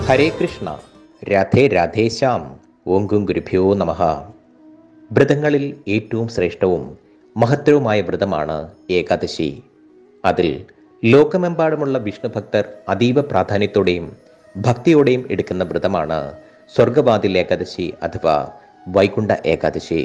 ഹരേ കൃഷ്ണ രാധേ രാധേശ്യാം ഓങ്കും ഗുരുഭ്യോ നമഃ വ്രതങ്ങളിൽ ഏറ്റവും ശ്രേഷ്ഠവും മഹത്തരവുമായ വ്രതമാണ് ഏകാദശി അതിൽ ലോകമെമ്പാടുമുള്ള വിഷ്ണു ഭക്തർ അതീവ പ്രാധാന്യത്തോടെയും ഭക്തിയോടെയും എടുക്കുന്ന വ്രതമാണ് സ്വർഗവാതിൽ ഏകാദശി അഥവാ വൈകുണ്ഠ ഏകാദശി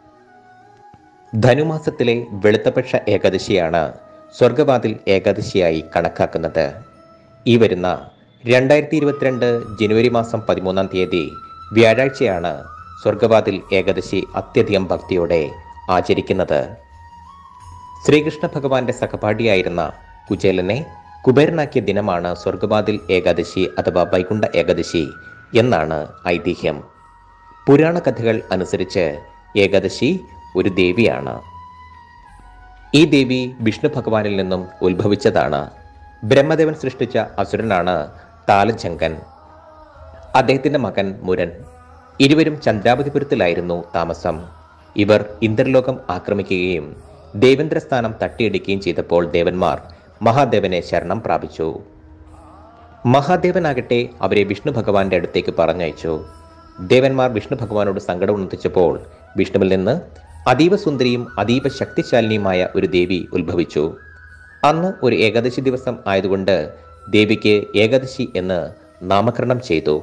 ധനുമാസത്തിലെ വെളുത്തപക്ഷ ഏകാദശിയാണ് സ്വർഗവാതിൽ ഏകാദശിയായി കണക്കാക്കുന്നത് ഈ വരുന്ന രണ്ടായിരത്തി ഇരുപത്തിരണ്ട് ജനുവരി മാസം പതിമൂന്നാം തീയതി വ്യാഴാഴ്ചയാണ് സ്വർഗവാതിൽ ഏകാദശി അത്യധികം ഭക്തിയോടെ ആചരിക്കുന്നത് ശ്രീകൃഷ്ണ ഭഗവാന്റെ സഹപാഠിയായിരുന്ന കുചേലനെ കുബേരനാക്കിയ ദിനമാണ് സ്വർഗവാതിൽ ഏകാദശി അഥവാ വൈകുണ്ഠ ഏകാദശി എന്നാണ് ഐതിഹ്യം പുരാണ കഥകൾ അനുസരിച്ച് ഏകാദശി ഒരു ദേവിയാണ് ഈ ദേവി വിഷ്ണു ഭഗവാനിൽ നിന്നും ഉത്ഭവിച്ചതാണ് ബ്രഹ്മദേവൻ സൃഷ്ടിച്ച അസുരനാണ് താലജങ്കൻ അദ്ദേഹത്തിന്റെ മകൻ മുരൻ ഇരുവരും ചന്ദ്രാവതിപുരത്തിലായിരുന്നു താമസം ഇവർ ഇന്ദ്രലോകം ആക്രമിക്കുകയും ദേവേന്ദ്രസ്ഥാനം തട്ടിയെടുക്കുകയും ചെയ്തപ്പോൾ ദേവന്മാർ മഹാദേവനെ ശരണം പ്രാപിച്ചു മഹാദേവനാകട്ടെ അവരെ വിഷ്ണു ഭഗവാന്റെ അടുത്തേക്ക് പറഞ്ഞയച്ചു ദേവന്മാർ വിഷ്ണു ഭഗവാനോട് സങ്കടം ഉണർത്തിച്ചപ്പോൾ വിഷ്ണുവിൽ നിന്ന് അതീവ സുന്ദരിയും അതീവ ശക്തിശാലിനിയുമായ ഒരു ദേവി ഉത്ഭവിച്ചു അന്ന് ഒരു ഏകാദശി ദിവസം ആയതുകൊണ്ട് ദേവിക്ക് ഏകാദശി എന്ന് നാമകരണം ചെയ്തു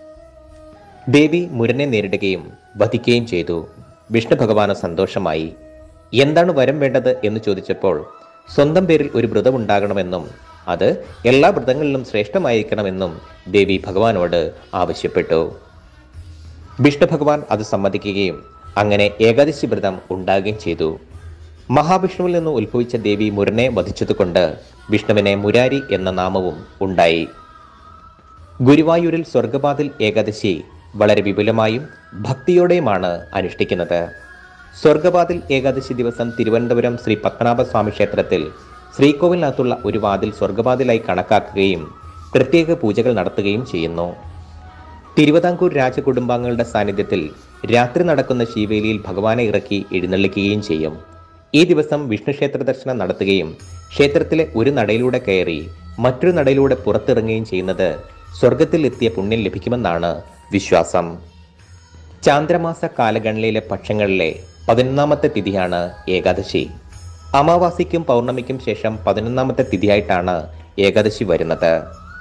ദേവി മുരനെ നേരിടുകയും വധിക്കുകയും ചെയ്തു വിഷ്ണു ഭഗവാന് സന്തോഷമായി എന്താണ് വരം വേണ്ടത് എന്ന് ചോദിച്ചപ്പോൾ സ്വന്തം പേരിൽ ഒരു വ്രതം ഉണ്ടാകണമെന്നും അത് എല്ലാ വ്രതങ്ങളിലും ശ്രേഷ്ഠമായിരിക്കണമെന്നും ദേവി ഭഗവാനോട് ആവശ്യപ്പെട്ടു വിഷ്ണു ഭഗവാൻ അത് സമ്മതിക്കുകയും അങ്ങനെ ഏകാദശി വ്രതം ഉണ്ടാകുകയും ചെയ്തു മഹാവിഷ്ണുവിൽ നിന്ന് ഉത്ഭവിച്ച ദേവി മുരനെ വധിച്ചതുകൊണ്ട് വിഷ്ണുവിനെ മുരാരി എന്ന നാമവും ഉണ്ടായി ഗുരുവായൂരിൽ സ്വർഗപാതിൽ ഏകാദശി വളരെ വിപുലമായും ഭക്തിയോടെയുമാണ് അനുഷ്ഠിക്കുന്നത് സ്വർഗപാതിൽ ഏകാദശി ദിവസം തിരുവനന്തപുരം ശ്രീ പത്മനാഭസ്വാമി ക്ഷേത്രത്തിൽ ശ്രീകോവിലിനകത്തുള്ള ഒരു വാതിൽ സ്വർഗപാതിലായി കണക്കാക്കുകയും പ്രത്യേക പൂജകൾ നടത്തുകയും ചെയ്യുന്നു തിരുവിതാംകൂർ രാജകുടുംബാംഗങ്ങളുടെ സാന്നിധ്യത്തിൽ രാത്രി നടക്കുന്ന ശിവേലിയിൽ ഭഗവാനെ ഇറക്കി എഴുന്നള്ളിക്കുകയും ചെയ്യും ഈ ദിവസം വിഷ്ണു ക്ഷേത്ര ദർശനം നടത്തുകയും ക്ഷേത്രത്തിലെ ഒരു നടയിലൂടെ കയറി മറ്റൊരു നടയിലൂടെ പുറത്തിറങ്ങുകയും ചെയ്യുന്നത് സ്വർഗത്തിൽ എത്തിയ പുണ്യം ലഭിക്കുമെന്നാണ് വിശ്വാസം ചാന്ദ്രമാസ കാലഗണനയിലെ പക്ഷങ്ങളിലെ പതിനൊന്നാമത്തെ തിഥിയാണ് ഏകാദശി അമാവാസിക്കും പൗർണമിക്കും ശേഷം പതിനൊന്നാമത്തെ തിഥിയായിട്ടാണ് ഏകാദശി വരുന്നത്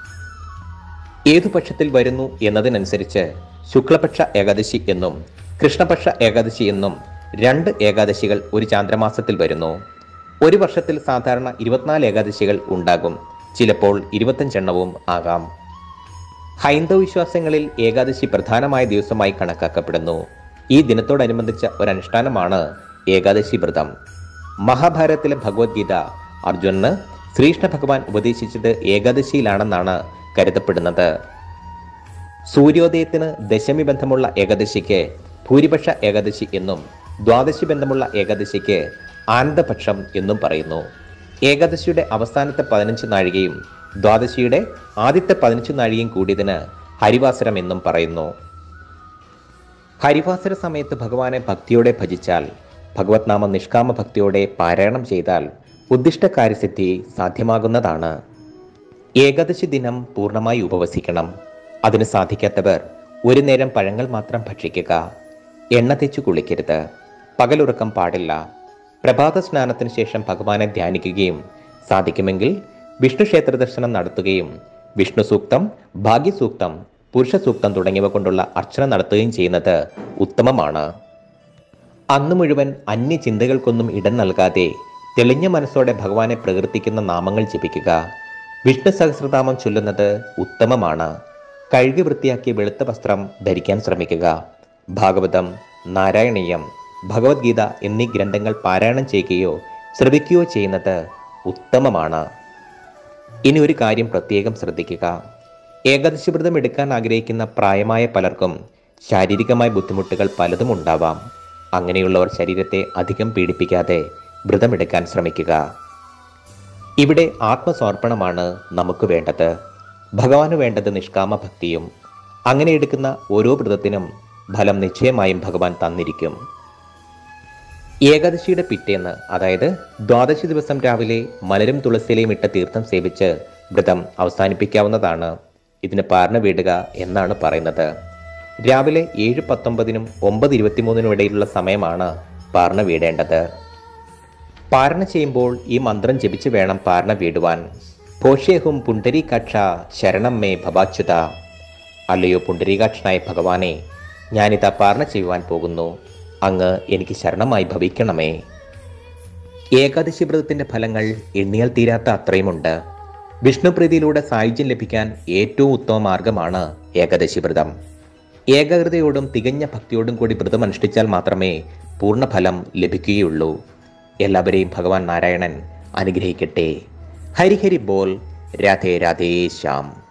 ഏതു പക്ഷത്തിൽ വരുന്നു എന്നതിനനുസരിച്ച് ശുക്ലപക്ഷ ഏകാദശി എന്നും കൃഷ്ണപക്ഷ ഏകാദശി എന്നും രണ്ട് ഏകാദശികൾ ഒരു ചാന്ദ്രമാസത്തിൽ വരുന്നു ഒരു വർഷത്തിൽ സാധാരണ ഇരുപത്തിനാല് ഏകാദശികൾ ഉണ്ടാകും ചിലപ്പോൾ ഇരുപത്തഞ്ചെണ്ണവും ആകാം ഹൈന്ദവ വിശ്വാസങ്ങളിൽ ഏകാദശി പ്രധാനമായ ദിവസമായി കണക്കാക്കപ്പെടുന്നു ഈ ദിനത്തോടനുബന്ധിച്ച ഒരു അനുഷ്ഠാനമാണ് ഏകാദശി വ്രതം മഹാഭാരതത്തിലെ ഭഗവത്ഗീത അർജുനന് ശ്രീകൃഷ്ണ ഭഗവാൻ ഉപദേശിച്ചത് ഏകാദശിയിലാണെന്നാണ് കരുതപ്പെടുന്നത് സൂര്യോദയത്തിന് ദശമി ബന്ധമുള്ള ഏകാദശിക്ക് ഭൂരിപക്ഷ ഏകാദശി എന്നും ദ്വാദശി ബന്ധമുള്ള ഏകാദശിക്ക് ആനന്ദപക്ഷം എന്നും പറയുന്നു ഏകാദശിയുടെ അവസാനത്തെ പതിനഞ്ച് നാഴികയും ദ്വാദശിയുടെ ആദ്യത്തെ പതിനഞ്ച് നാഴികയും കൂടിയതിന് ഹരിവാസരം എന്നും പറയുന്നു ഹരിവാസര സമയത്ത് ഭഗവാനെ ഭക്തിയോടെ ഭജിച്ചാൽ ഭഗവത് നാമം നിഷ്കാമ ഭക്തിയോടെ പാരായണം ചെയ്താൽ ഉദ്ദിഷ്ട കാര്യസിദ്ധി സാധ്യമാകുന്നതാണ് ഏകാദശി ദിനം പൂർണ്ണമായി ഉപവസിക്കണം അതിന് സാധിക്കാത്തവർ ഒരു നേരം പഴങ്ങൾ മാത്രം ഭക്ഷിക്കുക എണ്ണ തേച്ചു കുളിക്കരുത് പകലുറക്കം പാടില്ല പ്രഭാത സ്നാനത്തിന് ശേഷം ഭഗവാനെ ധ്യാനിക്കുകയും സാധിക്കുമെങ്കിൽ വിഷ്ണു ക്ഷേത്ര ദർശനം നടത്തുകയും വിഷ്ണു സൂക്തം ഭാഗ്യസൂക്തം പുരുഷ സൂക്തം തുടങ്ങിയവ കൊണ്ടുള്ള അർച്ചന നടത്തുകയും ചെയ്യുന്നത് ഉത്തമമാണ് അന്ന് മുഴുവൻ അന്യ ചിന്തകൾക്കൊന്നും ഇടം നൽകാതെ തെളിഞ്ഞ മനസ്സോടെ ഭഗവാനെ പ്രകീർത്തിക്കുന്ന നാമങ്ങൾ ജപിക്കുക വിഷ്ണു സഹസ്രനാമം ചൊല്ലുന്നത് ഉത്തമമാണ് കഴുകി വൃത്തിയാക്കിയ വെളുത്ത വസ്ത്രം ധരിക്കാൻ ശ്രമിക്കുക ഭാഗവതം നാരായണീയം ഭഗവത്ഗീത എന്നീ ഗ്രന്ഥങ്ങൾ പാരായണം ചെയ്യുകയോ ശ്രവിക്കുകയോ ചെയ്യുന്നത് ഉത്തമമാണ് ഇനി ഒരു കാര്യം പ്രത്യേകം ശ്രദ്ധിക്കുക ഏകാദശി വ്രതം എടുക്കാൻ ആഗ്രഹിക്കുന്ന പ്രായമായ പലർക്കും ശാരീരികമായ ബുദ്ധിമുട്ടുകൾ പലതും ഉണ്ടാവാം അങ്ങനെയുള്ളവർ ശരീരത്തെ അധികം പീഡിപ്പിക്കാതെ വ്രതമെടുക്കാൻ ശ്രമിക്കുക ഇവിടെ ആത്മസമർപ്പണമാണ് നമുക്ക് വേണ്ടത് ഭഗവാന് വേണ്ടത് നിഷ്കാമ ഭക്തിയും അങ്ങനെ എടുക്കുന്ന ഓരോ വ്രതത്തിനും ഫലം നിശ്ചയമായും ഭഗവാൻ തന്നിരിക്കും ഏകാദശിയുടെ പിറ്റേന്ന് അതായത് ദ്വാദശി ദിവസം രാവിലെ മലരും തുളസിയിലയും ഇട്ട തീർത്ഥം സേവിച്ച് വ്രതം അവസാനിപ്പിക്കാവുന്നതാണ് ഇതിന് പാർണ വീടുക എന്നാണ് പറയുന്നത് രാവിലെ ഏഴ് പത്തൊമ്പതിനും ഒമ്പത് ഇരുപത്തിമൂന്നിനും ഇടയിലുള്ള സമയമാണ് പാർണ വീടേണ്ടത് പാരണ ചെയ്യുമ്പോൾ ഈ മന്ത്രം ജപിച്ച് വേണം പാരണ വീടുവാൻ പോഷേഹും പുണ്ടരീകാക്ഷ ശരണം മേ ഭവാച്യുത അല്ലയോ പുണ്ടരീകാക്ഷനായ ഭഗവാനെ ഞാനിതാ പാരണ ചെയ്യുവാൻ പോകുന്നു അങ്ങ് എനിക്ക് ശരണമായി ഭവിക്കണമേ ഏകാദശി വ്രതത്തിന്റെ ഫലങ്ങൾ എണ്ണിയാൽ തീരാത്ത അത്രയുമുണ്ട് വിഷ്ണുപ്രീതിയിലൂടെ സായുജ്യം ലഭിക്കാൻ ഏറ്റവും ഉത്തമ മാർഗമാണ് ഏകാദശി വ്രതം ഏകാഗ്രതയോടും തികഞ്ഞ ഭക്തിയോടും കൂടി വ്രതം അനുഷ്ഠിച്ചാൽ മാത്രമേ പൂർണ്ണഫലം ലഭിക്കുകയുള്ളൂ എല്ലാവരെയും ഭഗവാൻ നാരായണൻ അനുഗ്രഹിക്കട്ടെ ഹരിഹരി ബോൽ രാധേ രാധേ ശ്യാം